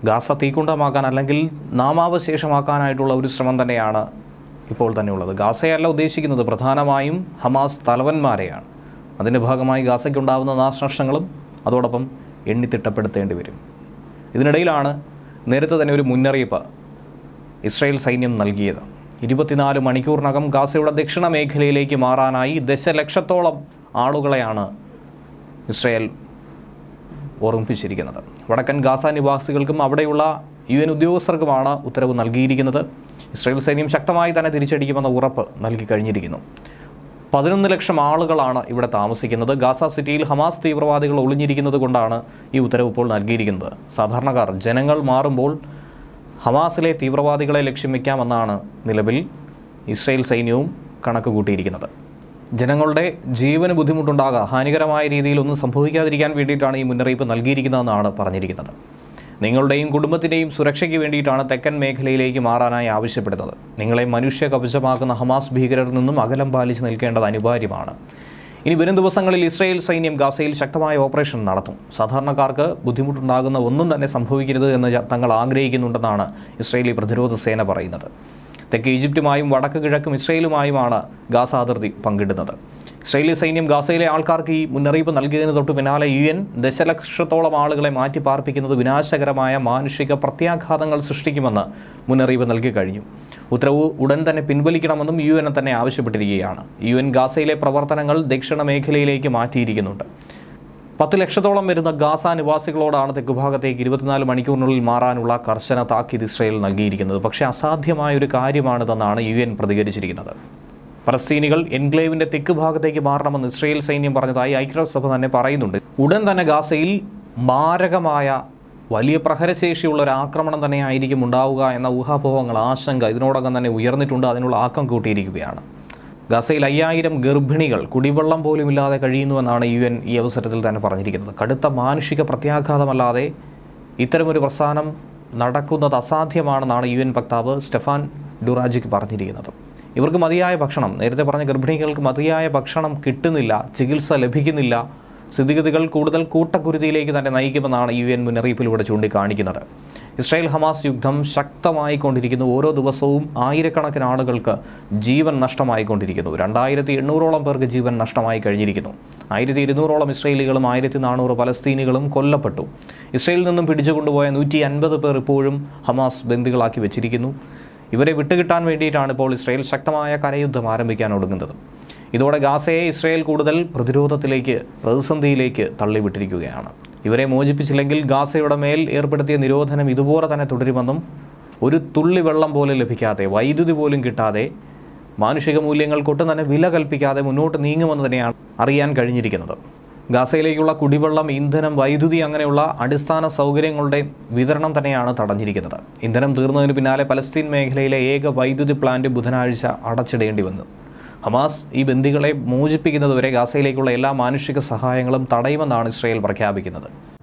Gaza തീക്കുണ്ടമാക്കാൻ അല്ലെങ്കിൽ നാമാവശേഷമാക്കാനായിട്ടുള്ള ഒരു ശ്രമം തന്നെയാണ് ഇപ്പോൾ തന്നെയുള്ളത് ഗാസയല്ല ഉദ്ദേശിക്കുന്നത് പ്രധാനമായും ഹമാസ് തലവന്മാരെയാണ് അതിൻ്റെ ഭാഗമായി ഗാസയ്ക്കുണ്ടാകുന്ന നാശനഷ്ടങ്ങളും അതോടൊപ്പം എണ്ണിത്തിട്ടപ്പെടുത്തേണ്ടി വരും ഇതിനിടയിലാണ് നേരത്തെ തന്നെ ഒരു മുന്നറിയിപ്പ് ഇസ്രായേൽ സൈന്യം നൽകിയത് ഇരുപത്തിനാല് മണിക്കൂറിനകം ഗാസയുടെ ദക്ഷിണ മേഖലയിലേക്ക് മാറാനായി ദശലക്ഷത്തോളം ആളുകളെയാണ് ഇസ്രായേൽ ഓർമ്മിപ്പിച്ചിരിക്കുന്നത് വടക്കൻ ഗാസ നിവാസികൾക്കും അവിടെയുള്ള യു എൻ ഉദ്യോഗസ്ഥർക്കുമാണ് ഉത്തരവ് നൽകിയിരിക്കുന്നത് ഇസ്രായേൽ സൈന്യം ശക്തമായി തന്നെ തിരിച്ചടിക്കുമെന്ന ഉറപ്പ് നൽകി കഴിഞ്ഞിരിക്കുന്നു പതിനൊന്ന് ലക്ഷം ആളുകളാണ് ഇവിടെ താമസിക്കുന്നത് ഗാസ സിറ്റിയിൽ ഹമാസ് തീവ്രവാദികൾ ഒളിഞ്ഞിരിക്കുന്നത് കൊണ്ടാണ് ഈ ഉത്തരവ് ഇപ്പോൾ നൽകിയിരിക്കുന്നത് സാധാരണക്കാർ ജനങ്ങൾ മാറുമ്പോൾ ഹമാസിലെ തീവ്രവാദികളെ ലക്ഷ്യം വയ്ക്കാമെന്നാണ് നിലവിൽ ഇസ്രായേൽ സൈന്യവും കണക്ക് കൂട്ടിയിരിക്കുന്നത് ജനങ്ങളുടെ ജീവന് ബുദ്ധിമുട്ടുണ്ടാകുക ഹാനികരമായ രീതിയിൽ ഒന്നും സംഭവിക്കാതിരിക്കാൻ വേണ്ടിയിട്ടാണ് ഈ മുന്നറിയിപ്പ് നൽകിയിരിക്കുന്നതെന്നാണ് പറഞ്ഞിരിക്കുന്നത് നിങ്ങളുടെയും കുടുംബത്തിൻ്റെയും സുരക്ഷയ്ക്ക് വേണ്ടിയിട്ടാണ് തെക്കൻ മേഖലയിലേക്ക് മാറാനായി ആവശ്യപ്പെടുന്നത് നിങ്ങളെ മനുഷ്യ കവചമാക്കുന്ന ഹമാസ് ഭീകരരിൽ നിന്നും അകലം പാലിച്ച് നിൽക്കേണ്ടത് അനിവാര്യമാണ് ഇനി വരും ദിവസങ്ങളിൽ ഇസ്രായേൽ സൈന്യം ഗാസയിൽ ശക്തമായ ഓപ്പറേഷൻ നടത്തും സാധാരണക്കാർക്ക് ബുദ്ധിമുട്ടുണ്ടാകുന്ന ഒന്നും തന്നെ സംഭവിക്കരുത് എന്ന് ജ- തങ്ങൾ ആഗ്രഹിക്കുന്നുണ്ടെന്നാണ് ഇസ്രായേലി പ്രതിരോധ സേന പറയുന്നത് തെക്ക് ഈജിപ്തുമായും വടക്ക് കിഴക്കും ഇസ്രയേലുമായുമാണ് ഗാസ അതിർത്തി പങ്കിടുന്നത് ഇസ്രയേലി സൈന്യം ഗാസയിലെ ആൾക്കാർക്ക് ഈ മുന്നറിയിപ്പ് നൽകിയതിന് തൊട്ട് പിന്നാലെ യു എൻ ദശലക്ഷത്തോളം ആളുകളെ മാറ്റി പാർപ്പിക്കുന്നത് വിനാശകരമായ മാനുഷിക പ്രത്യാഘാതങ്ങൾ സൃഷ്ടിക്കുമെന്ന് മുന്നറിയിപ്പ് നൽകി കഴിഞ്ഞു ഉത്തരവ് ഉടൻ തന്നെ പിൻവലിക്കണമെന്നും യു എൻ തന്നെ ആവശ്യപ്പെട്ടിരിക്കുകയാണ് യു എൻ ഗാസയിലെ പ്രവർത്തനങ്ങൾ ദക്ഷിണ മേഖലയിലേക്ക് മാറ്റിയിരിക്കുന്നുണ്ട് പത്ത് ലക്ഷത്തോളം വരുന്ന ഗാസ നിവാസികളോടാണ് തെക്കുഭാഗത്തേക്ക് ഇരുപത്തിനാല് മണിക്കൂറിനുള്ളിൽ മാറാനുള്ള കർശന താക്കീത് ഇസ്രയേൽ നൽകിയിരിക്കുന്നത് പക്ഷേ അസാധ്യമായ ഒരു കാര്യമാണിതെന്നാണ് യു എൻ പ്രതികരിച്ചിരിക്കുന്നത് പലസ്തീനികൾ എൻക്ലേവിന്റെ തെക്ക് ഭാഗത്തേക്ക് മാറണമെന്ന് ഇസ്രയേൽ സൈന്യം പറഞ്ഞതായി ഐക്യരാഷ്ട്രസഭ തന്നെ പറയുന്നുണ്ട് ഉടൻ തന്നെ ഗാസയിൽ മാരകമായ വലിയ പ്രഹരശേഷിയുള്ള ഒരു ആക്രമണം തന്നെയായിരിക്കും ഉണ്ടാവുക എന്ന ഊഹാപോഹങ്ങൾ ആശങ്ക ഇതിനോടകം തന്നെ ഉയർന്നിട്ടുണ്ട് അതിനുള്ള ആക്കം കൂട്ടിയിരിക്കുകയാണ് ഗസയിൽ അയ്യായിരം ഗർഭിണികൾ കുടിവെള്ളം പോലും ഇല്ലാതെ കഴിയുന്നുവെന്നാണ് യു എൻ ഈ അവസരത്തിൽ തന്നെ പറഞ്ഞിരിക്കുന്നത് കടുത്ത മാനുഷിക പ്രത്യാഘാതമല്ലാതെ ഇത്തരമൊരു പ്രസ്ഥാനം നടക്കുന്നത് അസാധ്യമാണെന്നാണ് യു എൻ വക്താവ് സ്റ്റെഫാൻ ഡുറാജിക്ക് പറഞ്ഞിരിക്കുന്നത് ഇവർക്ക് മതിയായ ഭക്ഷണം നേരത്തെ പറഞ്ഞ ഗർഭിണികൾക്ക് മതിയായ ഭക്ഷണം കിട്ടുന്നില്ല ചികിത്സ ലഭിക്കുന്നില്ല സ്ഥിതിഗതികൾ കൂടുതൽ കൂട്ടക്കുരുതിയിലേക്ക് തന്നെ നയിക്കുമെന്നാണ് യു എൻ മുന്നറിയിപ്പിലൂടെ ചൂണ്ടിക്കാണിക്കുന്നത് ഇസ്രായേൽ ഹമാസ് യുദ്ധം ശക്തമായിക്കൊണ്ടിരിക്കുന്നു ഓരോ ദിവസവും ആയിരക്കണക്കിന് ആളുകൾക്ക് ജീവൻ നഷ്ടമായിക്കൊണ്ടിരിക്കുന്നു രണ്ടായിരത്തി എണ്ണൂറോളം പേർക്ക് ജീവൻ നഷ്ടമായി കഴിഞ്ഞിരിക്കുന്നു ആയിരത്തി ഇരുന്നൂറോളം ഇസ്രയേലികളും ആയിരത്തി നാനൂറ് പലസ്തീനികളും കൊല്ലപ്പെട്ടു ഇസ്രയേലിൽ നിന്നും പിടിച്ചുകൊണ്ടുപോയ നൂറ്റി അൻപത് പേർ ഇപ്പോഴും ഹമാസ് ബന്ദികളാക്കി വെച്ചിരിക്കുന്നു ഇവരെ വിട്ടുകിട്ടാൻ വേണ്ടിയിട്ടാണ് ഇപ്പോൾ ഇസ്രയേൽ ശക്തമായ കരയുദ്ധം ആരംഭിക്കാൻ ഒടുങ്ങുന്നത് ഇതോടെ ഗാസയെ ഇസ്രയേൽ കൂടുതൽ പ്രതിരോധത്തിലേക്ക് പ്രതിസന്ധിയിലേക്ക് തള്ളിവിട്ടിരിക്കുകയാണ് ഇവരെ മോചിപ്പിച്ചില്ലെങ്കിൽ ഗാസയുടെ മേൽ ഏർപ്പെടുത്തിയ നിരോധനം ഇതുപോലെ തന്നെ തുടരുമെന്നും ഒരു തുള്ളി വെള്ളം പോലും ലഭിക്കാതെ വൈദ്യുതി പോലും കിട്ടാതെ മാനുഷിക മൂല്യങ്ങൾക്കൊട്ടും തന്നെ വില കൽപ്പിക്കാതെ മുന്നോട്ട് നീങ്ങുമെന്ന് തന്നെയാണ് അറിയാൻ കഴിഞ്ഞിരിക്കുന്നത് ഗാസയിലേക്കുള്ള കുടിവെള്ളം ഇന്ധനം വൈദ്യുതി അങ്ങനെയുള്ള അടിസ്ഥാന സൗകര്യങ്ങളുടെ വിതരണം തന്നെയാണ് തടഞ്ഞിരിക്കുന്നത് ഇന്ധനം തീർന്നതിന് പിന്നാലെ പലസ്തീൻ മേഖലയിലെ ഏക വൈദ്യുതി പ്ലാന്റ് ബുധനാഴ്ച അടച്ചിടേണ്ടി വന്നു ഹമാസ് ഈ ബന്ദികളെ മോചിപ്പിക്കുന്നതുവരെ ഗാസയിലേക്കുള്ള എല്ലാ മാനുഷിക സഹായങ്ങളും തടയുമെന്നാണ് ഇസ്രയേൽ പ്രഖ്യാപിക്കുന്നത്